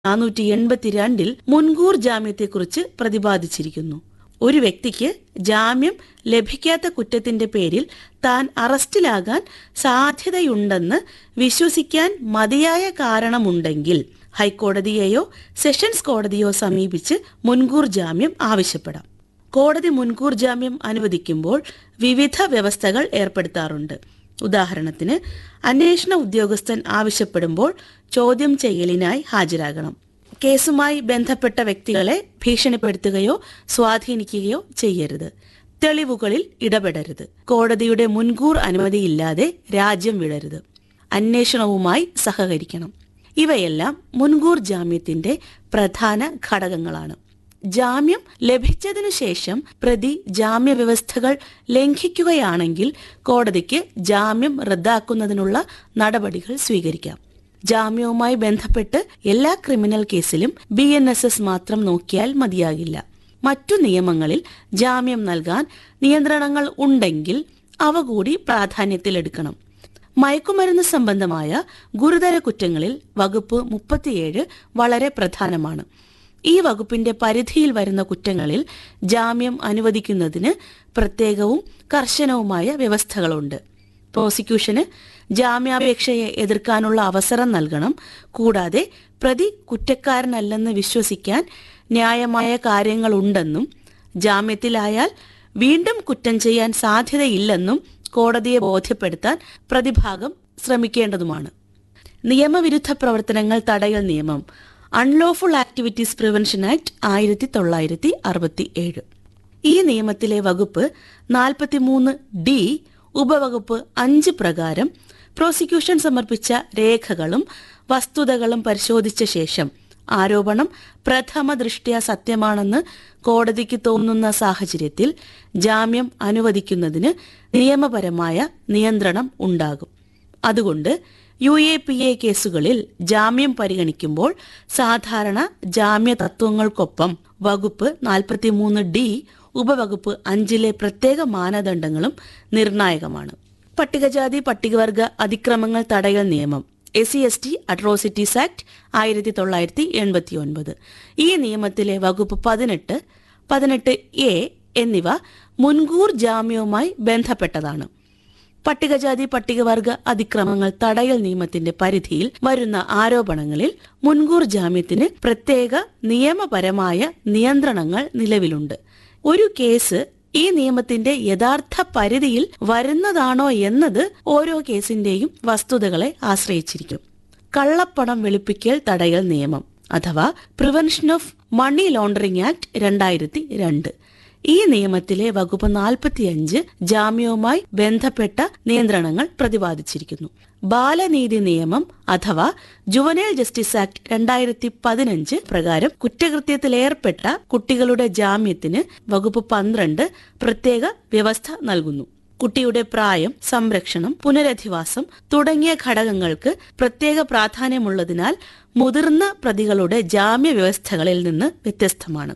നാനൂറ്റി എൺപത്തിരണ്ടിൽ മുൻകൂർ ജാമ്യത്തെക്കുറിച്ച് പ്രതിപാദിച്ചിരിക്കുന്നു ഒരു വ്യക്തിക്ക് ജാമ്യം ലഭിക്കാത്ത കുറ്റത്തിന്റെ പേരിൽ താൻ അറസ്റ്റിലാകാൻ സാധ്യതയുണ്ടെന്ന് വിശ്വസിക്കാൻ മതിയായ കാരണമുണ്ടെങ്കിൽ ഹൈക്കോടതിയെയോ സെഷൻസ് കോടതിയോ സമീപിച്ച് മുൻകൂർ ജാമ്യം ആവശ്യപ്പെടാം കോടതി മുൻകൂർ ജാമ്യം അനുവദിക്കുമ്പോൾ വിവിധ വ്യവസ്ഥകൾ ഏർപ്പെടുത്താറുണ്ട് ഉദാഹരണത്തിന് അന്വേഷണ ഉദ്യോഗസ്ഥൻ ആവശ്യപ്പെടുമ്പോൾ ചോദ്യം ചെയ്യലിനായി ഹാജരാകണം കേസുമായി ബന്ധപ്പെട്ട വ്യക്തികളെ ഭീഷണിപ്പെടുത്തുകയോ സ്വാധീനിക്കുകയോ ചെയ്യരുത് തെളിവുകളിൽ ഇടപെടരുത് കോടതിയുടെ മുൻകൂർ അനുമതിയില്ലാതെ രാജ്യം വിടരുത് അന്വേഷണവുമായി സഹകരിക്കണം ഇവയെല്ലാം മുൻകൂർ ജാമ്യത്തിന്റെ പ്രധാന ഘടകങ്ങളാണ് ജാമ്യം ലഭിച്ചതിനു ശേഷം പ്രതി ജാമ്യ വ്യവസ്ഥകൾ ലംഘിക്കുകയാണെങ്കിൽ കോടതിക്ക് ജാമ്യം റദ്ദാക്കുന്നതിനുള്ള നടപടികൾ സ്വീകരിക്കാം ജാമ്യവുമായി ബന്ധപ്പെട്ട് എല്ലാ ക്രിമിനൽ കേസിലും ബി എൻ എസ് എസ് മാത്രം നോക്കിയാൽ മതിയാകില്ല മറ്റു നിയമങ്ങളിൽ ജാമ്യം നൽകാൻ നിയന്ത്രണങ്ങൾ ഉണ്ടെങ്കിൽ അവ കൂടി പ്രാധാന്യത്തിലെടുക്കണം മയക്കുമരുന്ന് സംബന്ധമായ ഗുരുതര കുറ്റങ്ങളിൽ വകുപ്പ് മുപ്പത്തിയേഴ് വളരെ പ്രധാനമാണ് ഈ വകുപ്പിന്റെ പരിധിയിൽ വരുന്ന കുറ്റങ്ങളിൽ ജാമ്യം അനുവദിക്കുന്നതിന് പ്രത്യേകവും കർശനവുമായ വ്യവസ്ഥകളുണ്ട് പ്രോസിക്യൂഷന് ജാമ്യാപേക്ഷയെ എതിർക്കാനുള്ള അവസരം നൽകണം കൂടാതെ പ്രതി കുറ്റക്കാരനല്ലെന്ന് വിശ്വസിക്കാൻ ന്യായമായ കാര്യങ്ങളുണ്ടെന്നും ജാമ്യത്തിലായാൽ വീണ്ടും കുറ്റം ചെയ്യാൻ സാധ്യതയില്ലെന്നും കോടതിയെ ബോധ്യപ്പെടുത്താൻ പ്രതിഭാഗം ശ്രമിക്കേണ്ടതുമാണ് നിയമവിരുദ്ധ പ്രവർത്തനങ്ങൾ തടയൽ നിയമം അൺലോഫുൾ ആക്ടിവിറ്റീസ് പ്രിവെൻഷൻ ആക്ട് ആയിരത്തി തൊള്ളായിരത്തി അറുപത്തി ഏഴ് ഈ നിയമത്തിലെ വകുപ്പ് നാൽപ്പത്തിമൂന്ന് ഡി ഉപവകുപ്പ് അഞ്ച് പ്രകാരം പ്രോസിക്യൂഷൻ സമർപ്പിച്ച രേഖകളും വസ്തുതകളും പരിശോധിച്ച ശേഷം ആരോപണം പ്രഥമ ദൃഷ്ട്യാ സത്യമാണെന്ന് കോടതിക്ക് തോന്നുന്ന സാഹചര്യത്തിൽ ജാമ്യം അനുവദിക്കുന്നതിന് നിയമപരമായ നിയന്ത്രണം ഉണ്ടാകും അതുകൊണ്ട് യു എ പി എ കേസുകളിൽ ജാമ്യം പരിഗണിക്കുമ്പോൾ സാധാരണ ജാമ്യ തത്വങ്ങൾക്കൊപ്പം വകുപ്പ് നാൽപ്പത്തിമൂന്ന് ഡി ഉപവകുപ്പ് അഞ്ചിലെ പ്രത്യേക മാനദണ്ഡങ്ങളും നിർണായകമാണ് പട്ടികജാതി പട്ടികവർഗ അതിക്രമങ്ങൾ തടയൽ നിയമം S C S T atrocities act ആയിരത്തി തൊള്ളായിരത്തി എൺപത്തി ഒൻപത് ഈ നിയമത്തിലെ വകുപ്പ് പതിനെട്ട് പതിനെട്ട് എ എന്നിവ മുൻകൂർ ജാമ്യവുമായി ബന്ധപ്പെട്ടതാണ് പട്ടികജാതി പട്ടികവർഗ അതിക്രമങ്ങൾ തടയൽ നിയമത്തിന്റെ പരിധിയിൽ വരുന്ന ആരോപണങ്ങളിൽ മുൻകൂർ ജാമ്യത്തിന് പ്രത്യേക നിയമപരമായ നിയന്ത്രണങ്ങൾ നിലവിലുണ്ട് ഒരു കേസ് ഈ നിയമത്തിന്റെ യഥാർത്ഥ പരിധിയിൽ വരുന്നതാണോ എന്നത് ഓരോ കേസിന്റെയും വസ്തുതകളെ ആശ്രയിച്ചിരിക്കും കള്ളപ്പണം വെളുപ്പിക്കൽ തടയൽ നിയമം അഥവാ prevention of money laundering act രണ്ടായിരത്തി രണ്ട് ഈ നിയമത്തിലെ വകുപ്പ് നാൽപ്പത്തിയഞ്ച് ജാമ്യവുമായി ബന്ധപ്പെട്ട നിയന്ത്രണങ്ങൾ പ്രതിപാദിച്ചിരിക്കുന്നു ബാലനീതി നിയമം അഥവാ ജുവനൈൽ ജസ്റ്റിസ് ആക്ട് രണ്ടായിരത്തി പതിനഞ്ച് പ്രകാരം കുറ്റകൃത്യത്തിലേർപ്പെട്ട കുട്ടികളുടെ ജാമ്യത്തിന് വകുപ്പ് പന്ത്രണ്ട് പ്രത്യേക വ്യവസ്ഥ നൽകുന്നു കുട്ടിയുടെ പ്രായം സംരക്ഷണം പുനരധിവാസം തുടങ്ങിയ ഘടകങ്ങൾക്ക് പ്രത്യേക പ്രാധാന്യമുള്ളതിനാൽ മുതിർന്ന പ്രതികളുടെ ജാമ്യ വ്യവസ്ഥകളിൽ നിന്ന് വ്യത്യസ്തമാണ്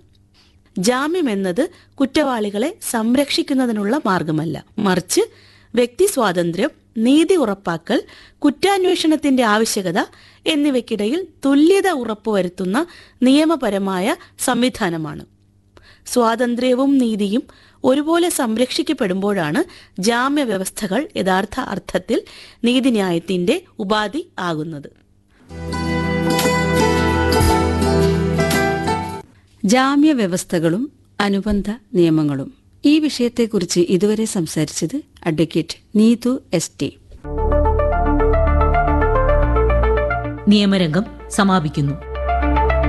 ജാമ്യം എന്നത് കുറ്റവാളികളെ സംരക്ഷിക്കുന്നതിനുള്ള മാർഗമല്ല മറിച്ച് വ്യക്തി സ്വാതന്ത്ര്യം നീതി ഉറപ്പാക്കൽ കുറ്റാന്വേഷണത്തിന്റെ ആവശ്യകത എന്നിവയ്ക്കിടയിൽ തുല്യത ഉറപ്പുവരുത്തുന്ന നിയമപരമായ സംവിധാനമാണ് സ്വാതന്ത്ര്യവും നീതിയും ഒരുപോലെ സംരക്ഷിക്കപ്പെടുമ്പോഴാണ് ജാമ്യ വ്യവസ്ഥകൾ യഥാർത്ഥ അർത്ഥത്തിൽ നീതിന്യായത്തിന്റെ ഉപാധി ആകുന്നത് ജാമ്യ വ്യവസ്ഥകളും അനുബന്ധ നിയമങ്ങളും ഈ വിഷയത്തെക്കുറിച്ച് ഇതുവരെ സംസാരിച്ചത് അഡ്വക്കേറ്റ് നീതു എസ് ടി നിയമരംഗം സമാപിക്കുന്നു